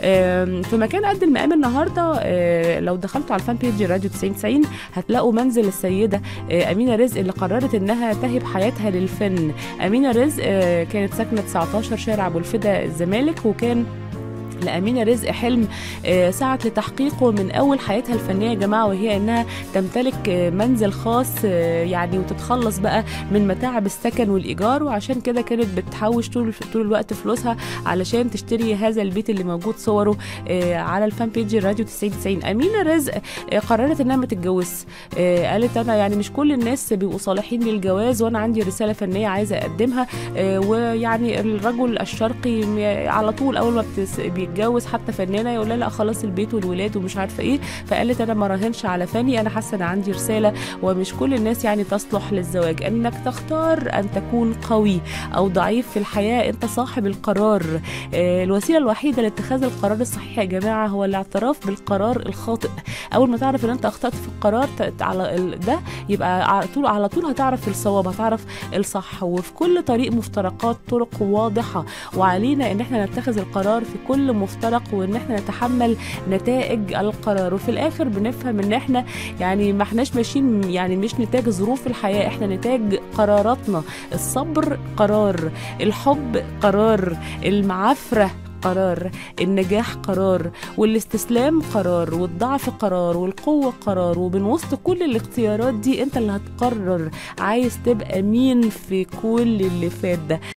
آم، في مكان قد المقام النهارده آه، لو دخلتوا على الفان بيج راديو 9090 هتلاقوا منزل السيده آه، امينه رزق اللي قررت انها تهب حياتها للفن امينه رزق آه، كانت ساكنه 19 شارع ابو الفدا الزمالك وكان لأمينة رزق حلم آه، سعت لتحقيقه من أول حياتها الفنية يا جماعة وهي إنها تمتلك آه، منزل خاص آه، يعني وتتخلص بقى من متاعب السكن والإيجار وعشان كده كانت بتحوش طول طول الوقت فلوسها علشان تشتري هذا البيت اللي موجود صوره آه، على الفان بيج الراديو 9090 أمينة رزق آه، قررت إنها ما تتجوزش آه، قالت أنا يعني مش كل الناس بيبقوا صالحين للجواز وأنا عندي رسالة فنية عايزة أقدمها آه، ويعني الرجل الشرقي م- على طول اول ما بتس... بيتجوز حتى فنانه يقول لها لا خلاص البيت والولاد ومش عارفه ايه فقالت انا ما راهنش على فني انا حاسه ان عندي رساله ومش كل الناس يعني تصلح للزواج انك تختار ان تكون قوي او ضعيف في الحياه انت صاحب القرار آه، الوسيله الوحيده لاتخاذ القرار الصحيح يا جماعه هو الاعتراف بالقرار الخاطئ اول ما تعرف ان انت اخطات في القرار ت- على ال- ده يبقى على طول على طول هتعرف الصواب هتعرف الصح وفي كل طريق مفترقات طرق واضحه وعلينا ان احنا نتخذ القرار في كل مفترق وان احنا نتحمل نتائج القرار وفي الاخر بنفهم ان احنا يعني ما احناش ماشيين يعني مش نتاج ظروف الحياه احنا نتاج قراراتنا الصبر قرار الحب قرار المعافره قرار النجاح قرار والاستسلام قرار والضعف قرار والقوة قرار ومن وسط كل الاختيارات دي انت اللي هتقرر عايز تبقى مين في كل اللي فات ده